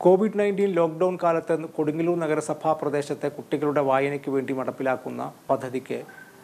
Covid nineteen lockdown കാലത്ത് കൊടുങ്ങല്ലൂർ നഗരസഭാ പ്രദേശത്തെ കുട്ടികളുടെ വായനയ്ക്ക് വേണ്ടി നടപ്പിലാക്കുന്ന പദ്ധതിക്ക്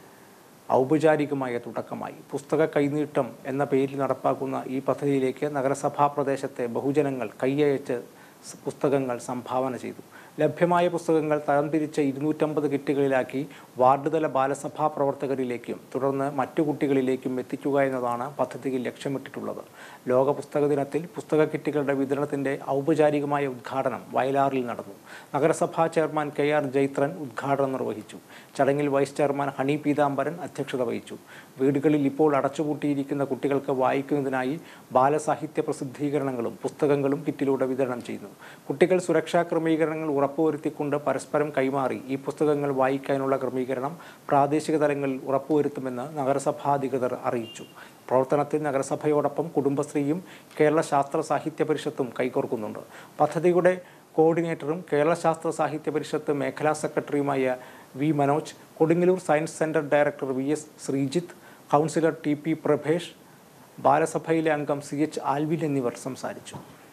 ഔപചാരികമായ തുടക്കമായി പുസ്തക കൈനീട്ടം എന്ന പേരിൽ നടപ്പാക്കുന്ന ഈ പദ്ധതിയിലേക്ക് നഗരസഭാ പ്രദേശത്തെ ബഹുജനങ്ങൾ കൈയയച്ച് സ് പുസ്തകങ്ങൾ സംഭാവന ചെയ്തു ലഭ്യമായ പുസ്തകങ്ങൾ തരംതിരിച്ച് ഇരുന്നൂറ്റമ്പത് കിറ്റുകളിലാക്കി വാർഡ് തല ബാലസഭാ പ്രവർത്തകരിലേക്കും തുടർന്ന് മറ്റു കുട്ടികളിലേക്കും എത്തിക്കുക എന്നതാണ് പദ്ധതിയിൽ ലക്ഷ്യമിട്ടിട്ടുള്ളത് ലോക പുസ്തക ദിനത്തിൽ പുസ്തക കിറ്റുകളുടെ വിതരണത്തിന്റെ ഔപചാരികമായ ഉദ്ഘാടനം വയലാറിൽ നടന്നു നഗരസഭാ ചെയർമാൻ കെ ആർ ജൈത്രൻ ഉദ്ഘാടനം നിർവഹിച്ചു ചടങ്ങിൽ വൈസ് ചെയർമാൻ ഹണി പീതാംബരൻ അധ്യക്ഷത വഹിച്ചു വീടുകളിൽ ഇപ്പോൾ അടച്ചുപൂട്ടിയിരിക്കുന്ന കുട്ടികൾക്ക് വായിക്കുന്നതിനായി ബാലസാഹിത്യ പ്രസിദ്ധീകരണങ്ങളും പുസ്തകങ്ങളും കിറ്റിലൂടെ വിതരണം ചെയ്യുന്നു കുട്ടികൾ സുരക്ഷാ ക്രമീകരണങ്ങൾ ഉറപ്പുവരുത്തിക്കൊണ്ട് പരസ്പരം കൈമാറി ഈ പുസ്തകങ്ങൾ വായിക്കാനുള്ള ക്രമീകരണം പ്രാദേശിക തലങ്ങളിൽ ഉറപ്പുവരുത്തുമെന്ന് നഗരസഭാ അധികൃതർ അറിയിച്ചു പ്രവർത്തനത്തിൽ നഗരസഭയോടൊപ്പം കുടുംബശ്രീയും കേരള ശാസ്ത്ര സാഹിത്യ പരിഷത്തും കൈകോർക്കുന്നുണ്ട് പദ്ധതിയുടെ കോർഡിനേറ്ററും കേരള ശാസ്ത്ര സാഹിത്യ പരിഷത്ത് മേഖലാ സെക്രട്ടറിയുമായ V Manoj Kodungallur science centre director V S Sreejith councillor T P Prabhesh ബാലസഭയിലെ അംഗം സി എച്ച് ആൽവിൻ എന്നിവർ സംസാരിച്ചു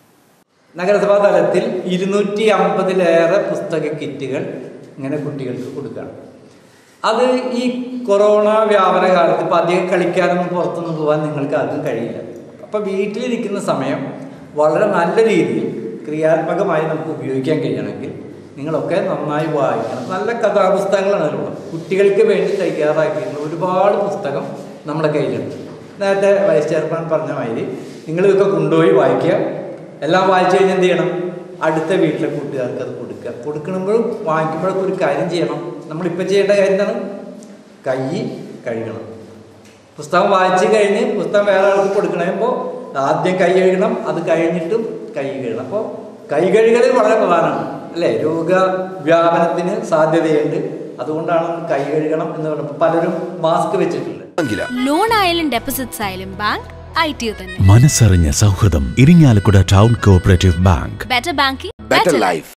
നഗരസഭാ തലത്തിൽ ഇരുന്നൂറ്റി അമ്പതിലേറെ പുസ്തക കിറ്റുകൾ ഇങ്ങനെ കുട്ടികൾക്ക് കൊടുക്കുകയാണ് അത് ഈ കൊറോണ വ്യാപന കാലത്ത് ഇപ്പം അധികം കളിക്കാനൊന്നും പുറത്തൊന്നും പോകാൻ നിങ്ങൾക്ക് ആർക്കും കഴിയില്ല അപ്പം വീട്ടിലിരിക്കുന്ന സമയം വളരെ നല്ല രീതിയിൽ ക്രിയാത്മകമായി നമുക്ക് ഉപയോഗിക്കാൻ കഴിയണമെങ്കിൽ നിങ്ങളൊക്കെ നന്നായി വായിക്കണം നല്ല കഥാപുസ്തകങ്ങളാണ് അതിലുള്ളത് കുട്ടികൾക്ക് വേണ്ടി തയ്യാറാക്കിയിട്ടുള്ള ഒരുപാട് പുസ്തകം നമ്മുടെ കയ്യിലുണ്ട് നേരത്തെ വൈസ് ചെയർമാൻ പറഞ്ഞ മാതിരി നിങ്ങളിതൊക്കെ കൊണ്ടുപോയി വായിക്കുക എല്ലാം വായിച്ചു കഴിഞ്ഞാൽ എന്ത് ചെയ്യണം അടുത്ത വീട്ടിലെ കൂട്ടുകാർക്ക് അത് കൊടുക്കുക കൊടുക്കുമ്പോഴും വാങ്ങിക്കുമ്പോഴൊക്കെ ഒരു കാര്യം ചെയ്യണം നമ്മളിപ്പോൾ ചെയ്യേണ്ട കാര്യം എന്താണ് കൈ കഴുകണം പുസ്തകം വായിച്ചു കഴിഞ്ഞ് പുസ്തകം വേറെ ആൾക്ക് കൊടുക്കണമ്പോൾ ആദ്യം കൈ കഴുകണം അത് കഴിഞ്ഞിട്ടും കൈ കഴുകണം അപ്പോൾ കൈ കഴുകൽ വളരെ പ്രധാനമാണ് അല്ലേ രോഗവ്യാപനത്തിന് സാധ്യതയുണ്ട് അതുകൊണ്ടാണ് നമ്മൾ കൈ കഴുകണം എന്ന് പറയുമ്പോൾ പലരും മാസ്ക് വെച്ചിട്ടുണ്ട് ലോൺ ആയാലും ഡെപ്പോസിറ്റ്സ് ആയാലും ബാങ്ക് ഐ ടി തന്നെ മനസ്സറിഞ്ഞ സൗഹൃദം Irinjalakuda town cooperative bank better banking better life.